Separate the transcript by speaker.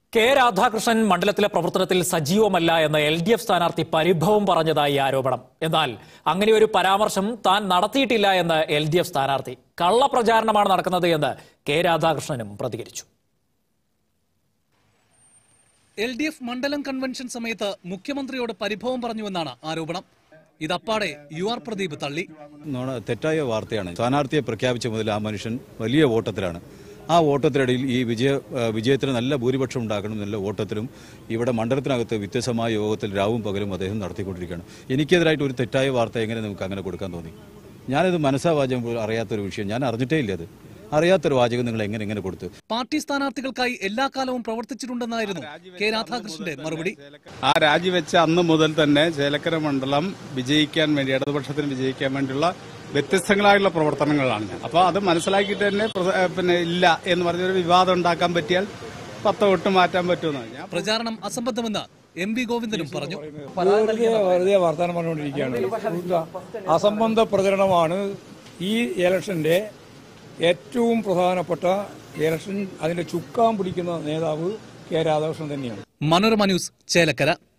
Speaker 1: K Radhakrishnan മണ്ഡലത്തിലെ പ്രവർത്തനത്തിൽ സജീവമല്ല എന്ന എൽ ഡി എഫ് സ്ഥാനാർത്ഥി പരിഭവം പറഞ്ഞതായി ആരോപണം എന്നാൽ അങ്ങനെ ഒരു പരാമർശം താൻ നടത്തിയിട്ടില്ല എന്ന് എൽ ഡി എഫ് സ്ഥാനാർത്ഥി കള്ളപ്രചാരണമാണ് നടക്കുന്നത് എന്ന് കെ രാധാകൃഷ്ണനും പ്രതികരിച്ചു
Speaker 2: എൽ ഡി എഫ് മണ്ഡലം കൺവെൻഷൻ സമയത്ത് മുഖ്യമന്ത്രിയോട് പരിഭവം പറഞ്ഞുവെന്നാണ് ആരോപണം ഇതപ്പാടെ യു ആർ പ്രദീപ് തള്ളി
Speaker 3: നോണ തെറ്റായ വാർത്തയാണ് സ്ഥാനാർത്ഥിയെ പ്രഖ്യാപിച്ച മുതൽ ആ മനുഷ്യൻ വലിയ ഓട്ടത്തിലാണ് ആ ഓട്ടത്തിനിടയിൽ ഈ വിജയ ആ, വിജയത്തിന് നല്ല ഭൂരിപക്ഷം ഉണ്ടാക്കണം എന്നുള്ള ഓട്ടത്തിലും ഇവിടെ മണ്ഡലത്തിനകത്ത് വ്യത്യസ്തമായ യോഗത്തിൽ രാവും പകലും അദ്ദേഹം നടത്തിക്കൊണ്ടിരിക്കുകയാണ് എനിക്കെതിരായിട്ട് ഒരു തെറ്റായ വാർത്ത എങ്ങനെ നമുക്ക് അങ്ങനെ കൊടുക്കാൻ തോന്നി ഞാനിത് മനസ്സാവാചകം പോലും അറിയാത്തൊരു വിഷയം ഞാൻ അറിഞ്ഞിട്ടേ ഇല്ല അത് അറിയാത്തൊരു വാചകം നിങ്ങൾ എങ്ങനെ എങ്ങനെ കൊടുത്തു
Speaker 2: പാർട്ടി സ്ഥാനാർത്ഥികൾക്കായി എല്ലാ കാലവും പ്രവർത്തിച്ചിട്ടുണ്ടെന്നായിരുന്നു കെ രാധാകൃഷ്ണന്റെ മറുപടി
Speaker 4: ആ രാജിവെച്ച അന്ന് മുതൽ തന്നെ ചേലക്കര മണ്ഡലം വിജയിക്കാൻ വേണ്ടി ഇടതുപക്ഷത്തിന് വിജയിക്കാൻ വേണ്ടിയുള്ള വ്യത്യസ്തങ്ങളായുള്ള പ്രവർത്തനങ്ങളാണ് ഞാൻ അപ്പോൾ അത് മനസ്സിലാക്കിയിട്ട് തന്നെ പ്രസ- ഏഹ് പിന്നെ ഇല്ല എന്ന് പറഞ്ഞൊരു വിവാദം ഉണ്ടാക്കാൻ പറ്റിയാൽ പത്ത് വോട്ട് മാറ്റാൻ പറ്റുമെന്നാണ് ഞാൻ
Speaker 2: പ്രചാരണം അസംബന്ധമെന്ന് എം വി ഗോവിന്ദനും പറഞ്ഞു
Speaker 5: വെറുതെ വെറുതെ വർത്തമാനം പറഞ്ഞുകൊണ്ടിരിക്കുകയാണ് അസംബന്ധ പ്രചരണമാണ് ഈ ഇലക്ഷന്റെ ഏറ്റവും പ്രധാനപ്പെട്ട ഇലക്ഷൻ അതിന്റെ ചുക്കാൻ പിടിക്കുന്ന നേതാവ് കെ രാധാകൃഷ്ണൻ തന്നെയാണ്
Speaker 2: മനോരമ ന്യൂസ് ചേലക്കര